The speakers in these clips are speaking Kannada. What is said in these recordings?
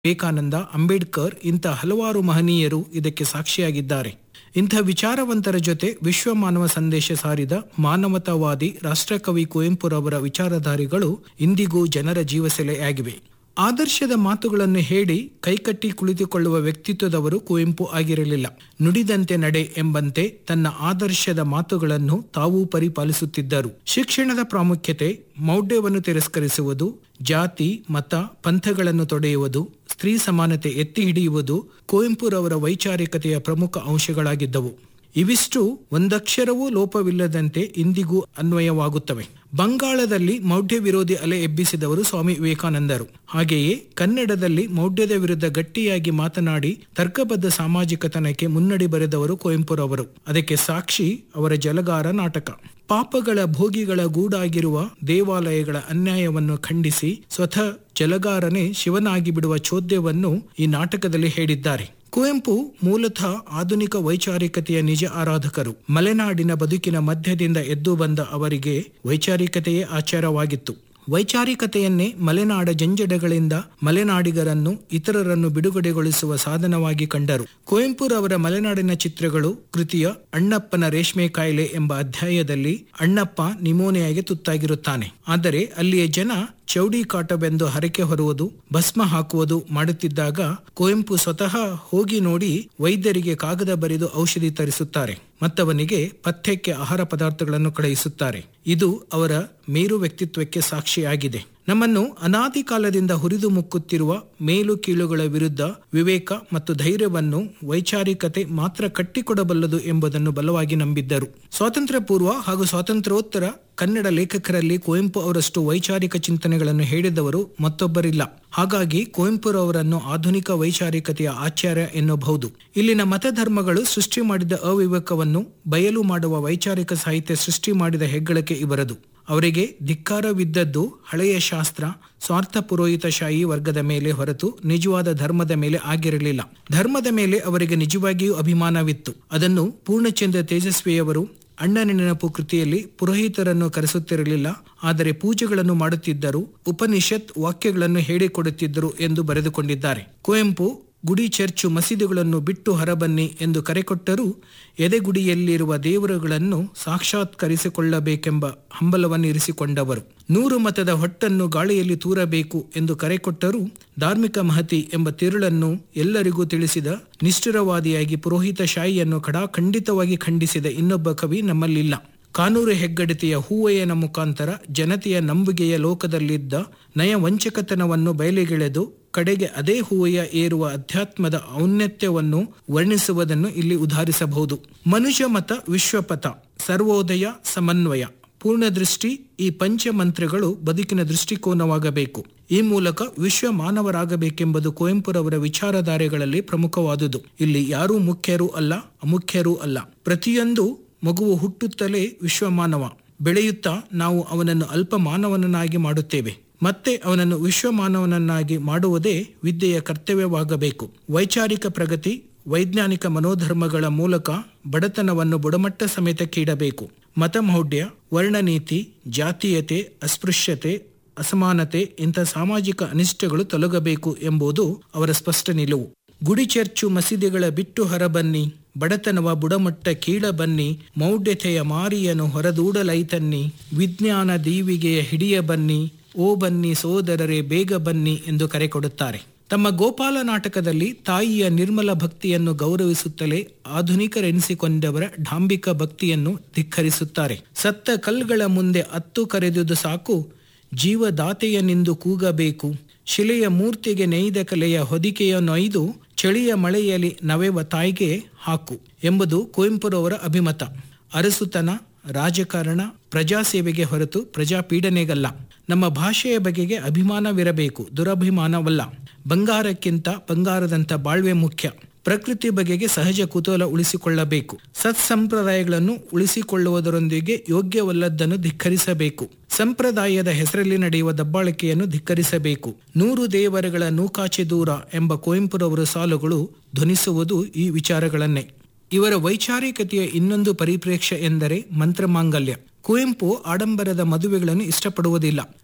ವಿವೇಕಾನಂದ ಅಂಬೇಡ್ಕರ್ ಇಂಥ ಹಲವಾರು ಮಹನೀಯರು ಇದಕ್ಕೆ ಸಾಕ್ಷಿಯಾಗಿದ್ದಾರೆ ಇಂಥ ವಿಚಾರವಂತರ ಜೊತೆ ವಿಶ್ವ ಮಾನವ ಸಂದೇಶ ಸಾರಿದ ಮಾನವತಾವಾದಿ ರಾಷ್ಟ್ರಕವಿ ಕುವೆಂಪುರವರ ವಿಚಾರಧಾರೆಗಳು ಇಂದಿಗೂ ಜನರ ಜೀವಸೆಲೆಯಾಗಿವೆ ಆದರ್ಶದ ಮಾತುಗಳನ್ನು ಹೇಳಿ ಕೈಕಟ್ಟಿ ಕುಳಿತುಕೊಳ್ಳುವ ವ್ಯಕ್ತಿತ್ವದವರು ಕುವೆಂಪು ಆಗಿರಲಿಲ್ಲ ನುಡಿದಂತೆ ನಡೆ ಎಂಬಂತೆ ತನ್ನ ಆದರ್ಶದ ಮಾತುಗಳನ್ನು ತಾವೂ ಪರಿಪಾಲಿಸುತ್ತಿದ್ದರು ಶಿಕ್ಷಣದ ಪ್ರಾಮುಖ್ಯತೆ ಮೌಢ್ಯವನ್ನು ತಿರಸ್ಕರಿಸುವುದು ಜಾತಿ ಮತ ಪಂಥಗಳನ್ನು ತೊಡೆಯುವುದು ಸ್ತ್ರೀ ಸಮಾನತೆ ಎತ್ತಿ ಹಿಡಿಯುವುದು ಕುವೆಂಪುರವರ ವೈಚಾರಿಕತೆಯ ಪ್ರಮುಖ ಅಂಶಗಳಾಗಿದ್ದವು ಇವಿಷ್ಟು ಒಂದಕ್ಷರವೂ ಲೋಪವಿಲ್ಲದಂತೆ ಇಂದಿಗೂ ಅನ್ವಯವಾಗುತ್ತವೆ ಬಂಗಾಳದಲ್ಲಿ ಮೌಢ್ಯ ವಿರೋಧಿ ಅಲೆ ಎಬ್ಬಿಸಿದವರು ಸ್ವಾಮಿ ವಿವೇಕಾನಂದರು ಹಾಗೆಯೇ ಕನ್ನಡದಲ್ಲಿ ಮೌಢ್ಯದ ವಿರುದ್ಧ ಗಟ್ಟಿಯಾಗಿ ಮಾತನಾಡಿ ತರ್ಕಬದ್ಧ ಸಾಮಾಜಿಕತನಕ್ಕೆ ಮುನ್ನಡಿ ಬರೆದವರು ಕುವೆಂಪುರವರು ಅದಕ್ಕೆ ಸಾಕ್ಷಿ ಅವರ ಜಲಗಾರ ನಾಟಕ ಪಾಪಗಳ ಭೋಗಿಗಳ ಗೂಡಾಗಿರುವ ದೇವಾಲಯಗಳ ಅನ್ಯಾಯವನ್ನು ಖಂಡಿಸಿ ಸ್ವತಃ ಜಲಗಾರನೇ ಶಿವನಾಗಿ ಬಿಡುವ ಚೋದ್ಯವನ್ನು ಈ ನಾಟಕದಲ್ಲಿ ಹೇಳಿದ್ದಾರೆ ಕುವೆಂಪು ಮೂಲತಃ ಆಧುನಿಕ ವೈಚಾರಿಕತೆಯ ನಿಜ ಆರಾಧಕರು ಮಲೆನಾಡಿನ ಬದುಕಿನ ಮಧ್ಯದಿಂದ ಎದ್ದು ಬಂದ ಅವರಿಗೆ ವೈಚಾರಿಕತೆಯೇ ಆಚಾರವಾಗಿತ್ತು ವೈಚಾರಿಕತೆಯನ್ನೇ ಮಲೆನಾಡ ಜಂಜಡಗಳಿಂದ ಮಲೆನಾಡಿಗರನ್ನು ಇತರರನ್ನು ಬಿಡುಗಡೆಗೊಳಿಸುವ ಸಾಧನವಾಗಿ ಕಂಡರು ಕುವೆಂಪುರವರ ಮಲೆನಾಡಿನ ಚಿತ್ರಗಳು ಕೃತಿಯ ಅಣ್ಣಪ್ಪನ ರೇಷ್ಮೆ ಕಾಯಿಲೆ ಎಂಬ ಅಧ್ಯಾಯದಲ್ಲಿ ಅಣ್ಣಪ್ಪ ನಿಮೋನಿಯಾಗೆ ತುತ್ತಾಗಿರುತ್ತಾನೆ ಆದರೆ ಅಲ್ಲಿಯ ಜನ ಚೌಡಿ ಕಾಟವೆಂದು ಹರಕೆ ಹೊರುವುದು ಭಸ್ಮ ಹಾಕುವುದು ಮಾಡುತ್ತಿದ್ದಾಗ ಕುವೆಂಪು ಸ್ವತಃ ಹೋಗಿ ನೋಡಿ ವೈದ್ಯರಿಗೆ ಕಾಗದ ಬರೆದು ಔಷಧಿ ತರಿಸುತ್ತಾರೆ ಮತ್ತವನಿಗೆ ಪಥ್ಯಕ್ಕೆ ಆಹಾರ ಪದಾರ್ಥಗಳನ್ನು ಕಳುಹಿಸುತ್ತಾರೆ ಇದು ಅವರ ಮೇರು ವ್ಯಕ್ತಿತ್ವಕ್ಕೆ ಸಾಕ್ಷಿಯಾಗಿದೆ ನಮ್ಮನ್ನು ಅನಾದಿ ಕಾಲದಿಂದ ಹುರಿದು ಮುಕ್ಕುತ್ತಿರುವ ಮೇಲು ಕೀಳುಗಳ ವಿರುದ್ಧ ವಿವೇಕ ಮತ್ತು ಧೈರ್ಯವನ್ನು ವೈಚಾರಿಕತೆ ಮಾತ್ರ ಕಟ್ಟಿಕೊಡಬಲ್ಲದು ಎಂಬುದನ್ನು ಬಲವಾಗಿ ನಂಬಿದ್ದರು ಸ್ವಾತಂತ್ರ್ಯ ಪೂರ್ವ ಹಾಗೂ ಸ್ವಾತಂತ್ರ್ಯೋತ್ತರ ಕನ್ನಡ ಲೇಖಕರಲ್ಲಿ ಕುವೆಂಪು ಅವರಷ್ಟು ವೈಚಾರಿಕ ಚಿಂತನೆಗಳನ್ನು ಹೇಳಿದವರು ಮತ್ತೊಬ್ಬರಿಲ್ಲ ಹಾಗಾಗಿ ಕುವೆಂಪುರವರನ್ನು ಆಧುನಿಕ ವೈಚಾರಿಕತೆಯ ಆಚಾರ್ಯ ಎನ್ನಬಹುದು ಇಲ್ಲಿನ ಮತಧರ್ಮಗಳು ಸೃಷ್ಟಿ ಮಾಡಿದ ಅವಿವೇಕವನ್ನು ಬಯಲು ಮಾಡುವ ವೈಚಾರಿಕ ಸಾಹಿತ್ಯ ಸೃಷ್ಟಿ ಮಾಡಿದ ಹೆಗ್ಗಳಿಕೆ ಇವರದು ಅವರಿಗೆ ಧಿಕ್ಕಾರವಿದ್ದದ್ದು ಹಳೆಯ ಶಾಸ್ತ್ರ ಸ್ವಾರ್ಥ ಪುರೋಹಿತಶಾಹಿ ವರ್ಗದ ಮೇಲೆ ಹೊರತು ನಿಜವಾದ ಧರ್ಮದ ಮೇಲೆ ಆಗಿರಲಿಲ್ಲ ಧರ್ಮದ ಮೇಲೆ ಅವರಿಗೆ ನಿಜವಾಗಿಯೂ ಅಭಿಮಾನವಿತ್ತು ಅದನ್ನು ಪೂರ್ಣಚಂದ್ರ ತೇಜಸ್ವಿಯವರು ಅಣ್ಣನ ನೆನಪು ಕೃತಿಯಲ್ಲಿ ಪುರೋಹಿತರನ್ನು ಕರೆಸುತ್ತಿರಲಿಲ್ಲ ಆದರೆ ಪೂಜೆಗಳನ್ನು ಮಾಡುತ್ತಿದ್ದರು ಉಪನಿಷತ್ ವಾಕ್ಯಗಳನ್ನು ಹೇಳಿಕೊಡುತ್ತಿದ್ದರು ಎಂದು ಬರೆದುಕೊಂಡಿದ್ದಾರೆ ಕುವೆಂಪು ಗುಡಿ ಚರ್ಚು ಮಸೀದಿಗಳನ್ನು ಬಿಟ್ಟು ಹೊರಬನ್ನಿ ಎಂದು ಕರೆಕೊಟ್ಟರೂ ಎದೆಗುಡಿಯಲ್ಲಿರುವ ದೇವರುಗಳನ್ನು ಸಾಕ್ಷಾತ್ಕರಿಸಿಕೊಳ್ಳಬೇಕೆಂಬ ಹಂಬಲವನ್ನು ಇರಿಸಿಕೊಂಡವರು ನೂರು ಮತದ ಹೊಟ್ಟನ್ನು ಗಾಳಿಯಲ್ಲಿ ತೂರಬೇಕು ಎಂದು ಕರೆಕೊಟ್ಟರೂ ಧಾರ್ಮಿಕ ಮಹತಿ ಎಂಬ ತಿರುಳನ್ನು ಎಲ್ಲರಿಗೂ ತಿಳಿಸಿದ ನಿಷ್ಠುರವಾದಿಯಾಗಿ ಪುರೋಹಿತ ಶಾಹಿಯನ್ನು ಖಡಾಖಂಡಿತವಾಗಿ ಖಂಡಿಸಿದ ಇನ್ನೊಬ್ಬ ಕವಿ ನಮ್ಮಲ್ಲಿಲ್ಲ ಕಾನೂರು ಹೆಗ್ಗಡತಿಯ ಹೂವಯ್ಯನ ಮುಖಾಂತರ ಜನತೆಯ ನಂಬುಗೆಯ ಲೋಕದಲ್ಲಿದ್ದ ನಯ ವಂಚಕತನವನ್ನು ಬಯಲಿಗೆಳೆದು ಕಡೆಗೆ ಅದೇ ಹೂವಯ್ಯ ಏರುವ ಅಧ್ಯಾತ್ಮದ ಔನ್ನತ್ಯವನ್ನು ವರ್ಣಿಸುವುದನ್ನು ಇಲ್ಲಿ ಉದಾಹರಿಸಬಹುದು ಮನುಷ್ಯ ಮತ ವಿಶ್ವಪಥ ಸರ್ವೋದಯ ಸಮನ್ವಯ ಪೂರ್ಣ ದೃಷ್ಟಿ ಈ ಪಂಚಮಂತ್ರಗಳು ಬದುಕಿನ ದೃಷ್ಟಿಕೋನವಾಗಬೇಕು ಈ ಮೂಲಕ ವಿಶ್ವ ಮಾನವರಾಗಬೇಕೆಂಬುದು ಕುವೆಂಪುರವರ ವಿಚಾರಧಾರೆಗಳಲ್ಲಿ ಪ್ರಮುಖವಾದುದು ಇಲ್ಲಿ ಯಾರೂ ಮುಖ್ಯರೂ ಅಲ್ಲ ಅಮುಖ್ಯರೂ ಅಲ್ಲ ಪ್ರತಿಯೊಂದು ಮಗುವು ಹುಟ್ಟುತ್ತಲೇ ವಿಶ್ವ ಮಾನವ ಬೆಳೆಯುತ್ತಾ ನಾವು ಅವನನ್ನು ಅಲ್ಪ ಮಾನವನನ್ನಾಗಿ ಮಾಡುತ್ತೇವೆ ಮತ್ತೆ ಅವನನ್ನು ವಿಶ್ವ ಮಾನವನನ್ನಾಗಿ ಮಾಡುವುದೇ ವಿದ್ಯೆಯ ಕರ್ತವ್ಯವಾಗಬೇಕು ವೈಚಾರಿಕ ಪ್ರಗತಿ ವೈಜ್ಞಾನಿಕ ಮನೋಧರ್ಮಗಳ ಮೂಲಕ ಬಡತನವನ್ನು ಬುಡಮಟ್ಟ ಸಮೇತಕ್ಕೀಡಬೇಕು ಮತಮೌಢ್ಯ ವರ್ಣನೀತಿ ಜಾತೀಯತೆ ಅಸ್ಪೃಶ್ಯತೆ ಅಸಮಾನತೆ ಇಂಥ ಸಾಮಾಜಿಕ ಅನಿಷ್ಟಗಳು ತೊಲಗಬೇಕು ಎಂಬುದು ಅವರ ಸ್ಪಷ್ಟ ನಿಲುವು ಗುಡಿ ಚರ್ಚು ಮಸೀದಿಗಳ ಬಿಟ್ಟು ಹೊರಬನ್ನಿ ಬಡತನವ ಬುಡಮಟ್ಟ ಕೀಳ ಬನ್ನಿ ಮೌಢ್ಯತೆಯ ಮಾರಿಯನು ಹೊರದೂಡಲೈತನ್ನಿ ವಿಜ್ಞಾನ ದೀವಿಗೆಯ ಹಿಡಿಯ ಬನ್ನಿ ಓ ಬನ್ನಿ ಸೋದರರೇ ಬೇಗ ಬನ್ನಿ ಎಂದು ಕರೆ ಕೊಡುತ್ತಾರೆ ತಮ್ಮ ಗೋಪಾಲ ನಾಟಕದಲ್ಲಿ ತಾಯಿಯ ನಿರ್ಮಲ ಭಕ್ತಿಯನ್ನು ಗೌರವಿಸುತ್ತಲೇ ಆಧುನಿಕರೆನಿಸಿಕೊಂಡವರ ಡಾಂಬಿಕ ಭಕ್ತಿಯನ್ನು ಧಿಕ್ಕರಿಸುತ್ತಾರೆ ಸತ್ತ ಕಲ್ಗಳ ಮುಂದೆ ಅತ್ತು ಕರೆದುದು ಸಾಕು ಜೀವದಾತೆಯನೆಂದು ಕೂಗಬೇಕು ಶಿಲೆಯ ಮೂರ್ತಿಗೆ ನೇಯ್ದ ಕಲೆಯ ಹೊದಿಕೆಯ ನೊಯ್ದು ಚಳಿಯ ಮಳೆಯಲ್ಲಿ ನವೆವ ತಾಯಿಗೆ ಹಾಕು ಎಂಬುದು ಕುವೆಂಪುರವರ ಅಭಿಮತ ಅರಸುತನ ರಾಜಕಾರಣ ಪ್ರಜಾಸೇವೆಗೆ ಹೊರತು ಪ್ರಜಾಪೀಡನೆಗಲ್ಲ ನಮ್ಮ ಭಾಷೆಯ ಬಗೆಗೆ ಅಭಿಮಾನವಿರಬೇಕು ದುರಭಿಮಾನವಲ್ಲ ಬಂಗಾರಕ್ಕಿಂತ ಬಂಗಾರದಂತ ಬಾಳ್ವೆ ಮುಖ್ಯ ಪ್ರಕೃತಿ ಬಗೆಗೆ ಸಹಜ ಕುತೂಹಲ ಉಳಿಸಿಕೊಳ್ಳಬೇಕು ಸತ್ಸಂಪ್ರದಾಯಗಳನ್ನು ಉಳಿಸಿಕೊಳ್ಳುವುದರೊಂದಿಗೆ ಯೋಗ್ಯವಲ್ಲದ್ದನ್ನು ಧಿಕ್ಕರಿಸಬೇಕು ಸಂಪ್ರದಾಯದ ಹೆಸರಲ್ಲಿ ನಡೆಯುವ ದಬ್ಬಾಳಿಕೆಯನ್ನು ಧಿಕ್ಕರಿಸಬೇಕು ನೂರು ದೇವರುಗಳ ನೂಕಾಚೆ ದೂರ ಎಂಬ ಕುವೆಂಪುರವರ ಸಾಲುಗಳು ಧ್ವನಿಸುವುದು ಈ ವಿಚಾರಗಳನ್ನೇ ಇವರ ವೈಚಾರಿಕತೆಯ ಇನ್ನೊಂದು ಪರಿಪ್ರೇಕ್ಷ್ಯ ಎಂದರೆ ಮಂತ್ರಮಾಂಗಲ್ಯ ಕುವೆಂಪು ಆಡಂಬರದ ಮದುವೆಗಳನ್ನು ಇಷ್ಟಪಡುವುದಿಲ್ಲ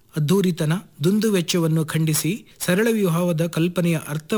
ಅದ್ದೂರಿತನ ದುಂದು ವೆಚ್ಚವನ್ನು ಖಂಡಿಸಿ ಸರಳ ವಿವಾಹದ ಕಲ್ಪನೆಯ ಅರ್ಥ